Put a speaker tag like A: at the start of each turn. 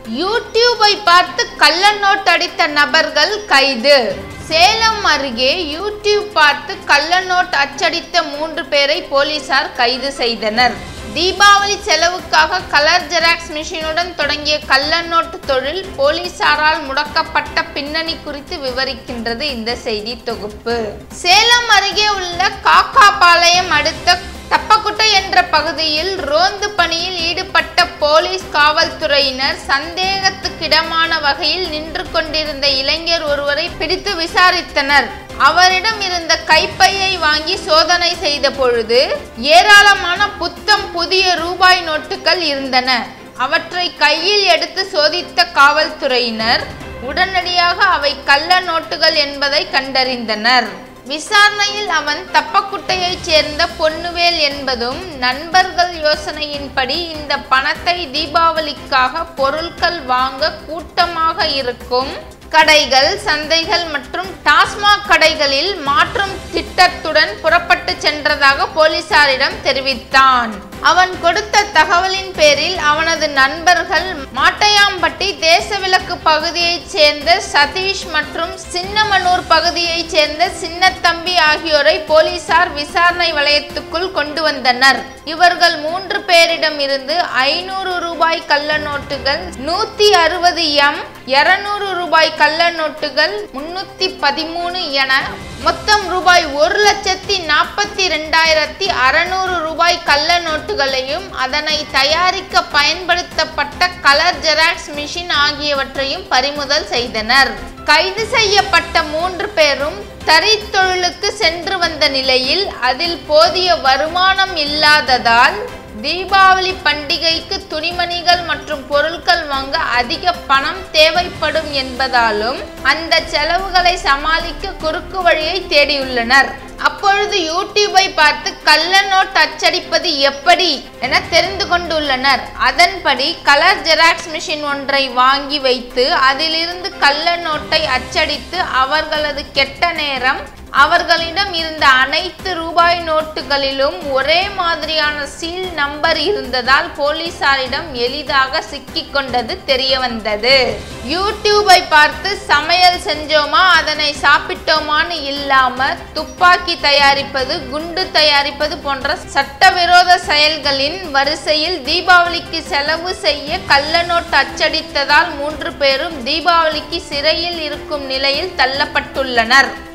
A: யூடியூபை பார்த்து கள்ள நோட் அடித்த நபர்கள் கைது சேலம் அருகே யூடியூப் பார்த்து கள்ள நோட் அச்சடித்த மூன்று பேரை போலீசார் கைது செய்தனர் தீபாவளி செலவுக்காக கலர் ஜெராக்ஸ் மிஷினுடன் தொடங்கிய கள்ள நோட்டு தொழில் போலீசாரால் முடக்கப்பட்ட பின்னணி குறித்து விவரிக்கின்றது இந்த செய்தி தொகுப்பு சேலம் அருகே உள்ள காக்காபாளையம் அடுத்த தப்பக்குட்டை என்ற பகுதியில் ரோந்து பணியில் ஈடுபட்ட போலீஸ் காவல்துறையினர் சந்தேகத்துக்கிடமான வகையில் நின்று கொண்டிருந்த இளைஞர் ஒருவரை பிடித்து விசாரித்தனர் அவரிடம் இருந்த கைப்பையை வாங்கி சோதனை செய்த பொழுது ஏராளமான புத்தம் புதிய ரூபாய் நோட்டுகள் இருந்தன அவற்றை கையில் எடுத்து சோதித்த காவல்துறையினர் உடனடியாக அவை கள்ள நோட்டுகள் என்பதை கண்டறிந்தனர் விசாரணையில் அவன் தப்பக்குட்டையைச் சேர்ந்த பொன்னுவேல் என்பதும் நண்பர்கள் யோசனையின்படி இந்த பணத்தை தீபாவளிக்காக பொருட்கள் வாங்க கூட்டமாக இருக்கும் கடைகள் சந்தைகள் மற்றும் டாஸ்மாக் கடைகளில் மாற்றும் திட்டத்துடன் புறப்பட்டு சென்றதாக போலீசாரிடம் தெரிவித்தான் அவன் கொடுத்த தகவலின் பேரில் அவனது நண்பர்கள் மாட்டையாம்பட்டி தேசவிலக்கு பகுதியைச் சேர்ந்த சதீஷ் மற்றும் சின்னமனூர் பகுதியைச் சேர்ந்த சின்னத்தம்பி ஆகியோரை போலீசார் விசாரணை வளையத்துக்குள் கொண்டு வந்தனர் இவர்கள் மூன்று பேரிடம் இருந்து ஐநூறு ரூபாய் கள்ள நோட்டுகள் நூத்தி அறுபது எம் இருநூறு ரூபாய் கள்ள நோட்டுகள் முன்னூத்தி பதிமூணு என மொத்தம் ரூபாய் ஒரு லட்சத்தி நாற்பத்தி ரெண்டாயிரத்தி அறநூறு ரூபாய் கள்ள நோட்டுகளையும் அதனை தயாரிக்க பயன்படுத்தப்பட்ட கலர் ஜெராக்ஸ் மிஷின் ஆகியவற்றையும் பறிமுதல் செய்தனர் கைது செய்யப்பட்ட மூன்று பேரும் தறி தொழிலுக்கு சென்று வந்த நிலையில் அதில் போதிய வருமானம் இல்லாததால் தீபாவளி பண்டிகைக்கு துணிமணிகள் மற்றும் பொருட்கள் வாங்க அதிக பணம் தேவைப்படும் என்பதாலும் அந்த செலவுகளை சமாளிக்க குறுக்கு வழியை தேடியுள்ளனர் அப்பொழுது யூடியூபை பார்த்து கள்ள நோட் அச்சடிப்பது எப்படி என தெரிந்து கொண்டுள்ளனர் அதன்படி கலர் ஜெராக்ஸ் மிஷின் ஒன்றை வாங்கி வைத்து அதிலிருந்து கள்ள நோட்டை அச்சடித்து அவர்களது கெட்ட நேரம் அவர்களிடம் இருந்த அனைத்து ரூபாய் நோட்டுகளிலும் ஒரே மாதிரியான சீல் நம்பர் இருந்ததால் போலீசாரிடம் எளிதாக சிக்கிக் கொண்டது தெரிய வந்தது யூடியூபை பார்த்து சமையல் செஞ்சோமா அதனை சாப்பிட்டோமான்னு இல்லாம துப்பாக்கி தயாரிப்பது குண்டு தயாரிப்பது போன்ற சட்டவிரோத செயல்களின் வரிசையில் தீபாவளிக்கு செலவு செய்ய கள்ள நோட்டு அச்சடித்ததால் மூன்று பேரும் தீபாவளிக்கு சிறையில் இருக்கும் நிலையில் தள்ளப்பட்டுள்ளனர்